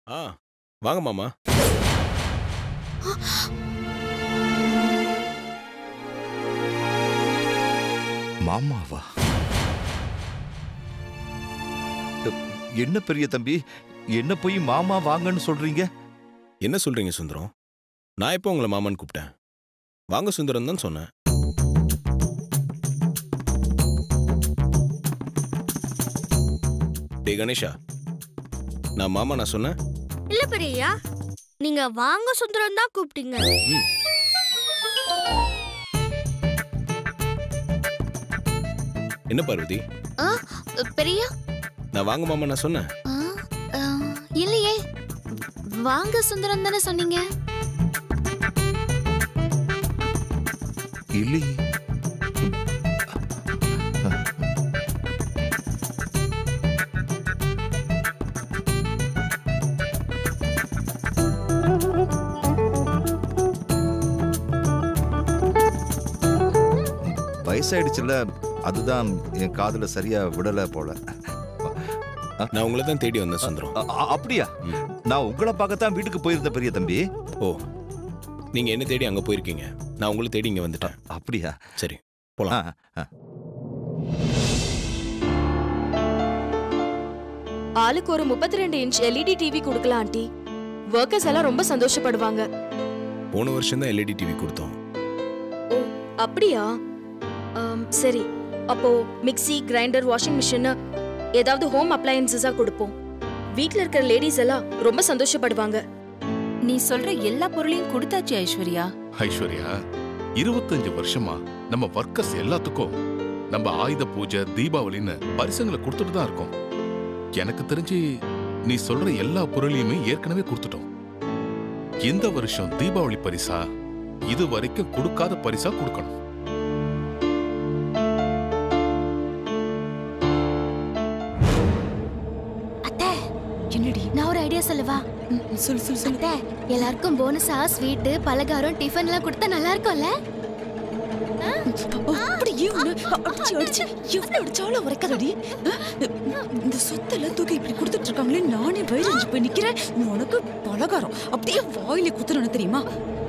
ஆ வாங்க மாமா மாமாவா என்ன பெரிய தம்பி என்ன போய் மாமா வாங்கன்னு சொல்றீங்க என்ன சொல்றீங்க சுந்தரம் நான் எப்போ உங்களை மாமான்னு கூப்பிட்டேன் வாங்க சுந்தரம் தான் சொன்னேன் டேய் கணேஷா நான் மாமா நான் சொன்னேன் இல்ல பெரியய்யா நீங்க வாங்க சுந்தரம் தான் கூப்பிட்டீங்க ம். என்ன பார்வதி பெரியா நான் வாங்க மாமா நான் சொன்னேன் ஆ, ஆ, இல்லையே வாங்க சுந்தரம் தானே சொன்னீங்க இல்லையே வயசாயிடுச்சுல அதுதான் என் காதுல சரியா விடல போல நான் உங்களை தான் தேடி வந்தேன் சுந்தரம் அ- அ- அப்படியா ம். நான் உங்களை பார்க்கத்தான் வீட்டுக்கு போயிருந்தேன் பெரிய தம்பி ஓ நீங்க என்ன தேடி அங்க போயிருக்கீங்க நான் உங்களை தேடி இங்க வந்துட்டேன் அப்படியா சரி ஆ, போலாம் ஆ. ஆளுக்கு ஒரு முப்பத்தி ரெண்டு இன்ச் எல்இடி டிவி கொடுக்கலாம் ஆண்டி ஒர்க்கர்ஸ் எல்லாம் ரொம்ப சந்தோஷப்படுவாங்க போன வருஷம் தான் எல்இடி டிவி கொடுத்தோம் ஓ அப்படியா ஆம், சரி அப்போ மிக்ஸி கிரைண்டர் வாஷிங் மிஷின் ஏதாவது ஹோம் அப்ளையன்சஸா கொடுப்போம் வீட்ல இருக்கிற லேடிஸ் எல்லாம் ரொம்ப சந்தோஷப்படுவாங்க நீ சொல்ற எல்லா பொருளையும் கொடுத்தாச்சு ஐஸ்வர்யா ஐஸ்வர்யா இருபத்தஞ்சு வருஷமா நம்ம ஒர்க்கர்ஸ் எல்லாத்துக்கும் நம்ம ஆயுத பூஜை தீபாவளின்னு பரிசுங்களை கொடுத்துட்டு தான் இருக்கோம் எனக்கு தெரிஞ்சு நீ சொல்ற எல்லா பொருளையுமே ஏற்கனவே கொடுத்துட்டோம் இந்த வருஷம் தீபாவளி பரிசா இது வரைக்கும் கொடுக்காத பரிசா கொடுக்கணும் அத்தை என்னடி நான் ஒரு ஐடியா சொல்லவா சொல்லு சொல்லு சொல்லு அத்தை எல்லாருக்கும் போனஸா ஸ்வீட்டு பலகாரம் டிஃபன் எல்லாம் கொடுத்தா நல்லா இருக்கும்ல அப்படியே உன்னை அடிச்சு அடிச்சு எவ்வளவு அடிச்சாலும் உரைக்காதடி இந்த சொத்தெல்லாம் தூக்கி இப்படி கொடுத்துட்டு இருக்காங்களே நானே வயிறு போய் நிக்கிறேன் உனக்கு பலகாரம் அப்படியே வாயில குத்துறணும் தெரியுமா